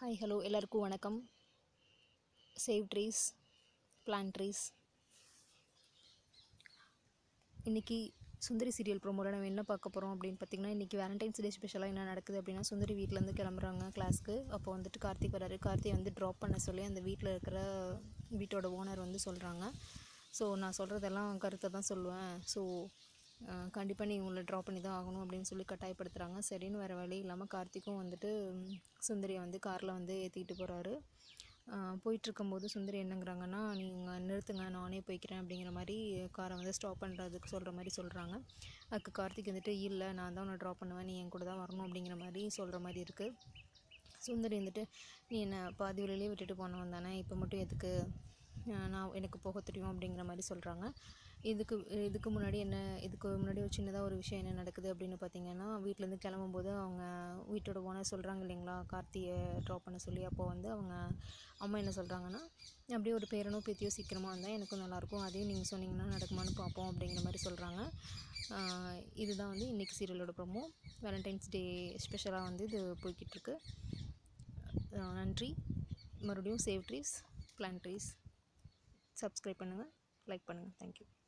hi hello எல்லாருக்கும் வணக்கம் save trees plan trees இன்றைக்கி சுந்தரி சீரியல் ப்ரோமோவில் நம்ம என்ன பார்க்க போகிறோம் அப்படின்னு பார்த்தீங்கன்னா இன்றைக்கி வேலண்டைன்ஸ் டே ஸ்பெஷலாக என்ன நடக்குது அப்படின்னா சுந்தரி வீட்டிலேருந்து கிளம்புறாங்க கிளாஸ்க்கு அப்போ வந்துட்டு கார்த்திக் வராரு கார்த்திக் வந்து ட்ராப் பண்ண சொல்லி அந்த வீட்டில் இருக்கிற வீட்டோட ஓனர் வந்து சொல்கிறாங்க ஸோ நான் சொல்கிறதெல்லாம் கருத்தை தான் சொல்லுவேன் ஸோ கண்டிப்பாக நீ உங்களை ட்ராப் பண்ணி தான் ஆகணும் அப்படின்னு சொல்லி கட்டாயப்படுத்துகிறாங்க சரின்னு வேறு வழி இல்லாமல் கார்த்திக்கும் வந்துட்டு ம், சுந்தரியை வந்து காரில் வந்து ஏற்றிக்கிட்டு போகிறாரு போயிட்டுருக்கும்போது சுந்தரி என்னங்கிறாங்கன்னா நீங்கள் நிறுத்துங்க நானே போய்க்கிறேன் அப்படிங்கிற மாதிரி காரை வந்து ஸ்டாப் பண்ணுறதுக்கு சொல்கிற மாதிரி சொல்கிறாங்க அதுக்கு கார்த்திக் வந்துட்டு இல்லை நான் தான் உன்னை ட்ராப் பண்ணுவேன் நீ என் கூட தான் வரணும் அப்படிங்கிற மாதிரி சொல்கிற மாதிரி இருக்குது சுந்தரி வந்துட்டு நீ என்னை பாதி வழியிலே விட்டுட்டு போனவன் தானே இப்போ மட்டும் எதுக்கு அஹ் நான் எனக்கு போக தெரியும் அப்படிங்கிற மாதிரி சொல்கிறாங்க இதுக்கு இதுக்கு முன்னாடி என்ன இதுக்கு முன்னாடி ஒரு சின்னதாக ஒரு விஷயம் என்ன நடக்குது அப்படின்னு பார்த்தீங்கன்னா வீட்டிலேருந்து கிளம்பும்போது அவங்க வீட்டோட ஓனர் சொல்கிறாங்க இல்லைங்களா கார்த்தியை ட்ராப் பண்ண சொல்லி அப்போ வந்து அவங்க அம்மா என்ன சொல்கிறாங்கன்னா அப்படியே ஒரு பேரனோ பேத்தியோ சீக்கிரமாக வந்தால் எனக்கும் நல்லாயிருக்கும் அதையும் நீங்கள் சொன்னீங்கன்னா நடக்குமான்னு பார்ப்போம் அப்படிங்கிற மாதிரி சொல்கிறாங்க இதுதான் வந்து இன்றைக்கி சீரியலோட ப்ரோமோ வேலண்டைன்ஸ் டே ஸ்பெஷலாக வந்து இது போய்கிட்டு இருக்கு அஹ் நன்றி மறுபடியும் save trees plan trees subscribe பண்ணுங்கள் லைக் பண்ணுங்கள் தேங்க்யூ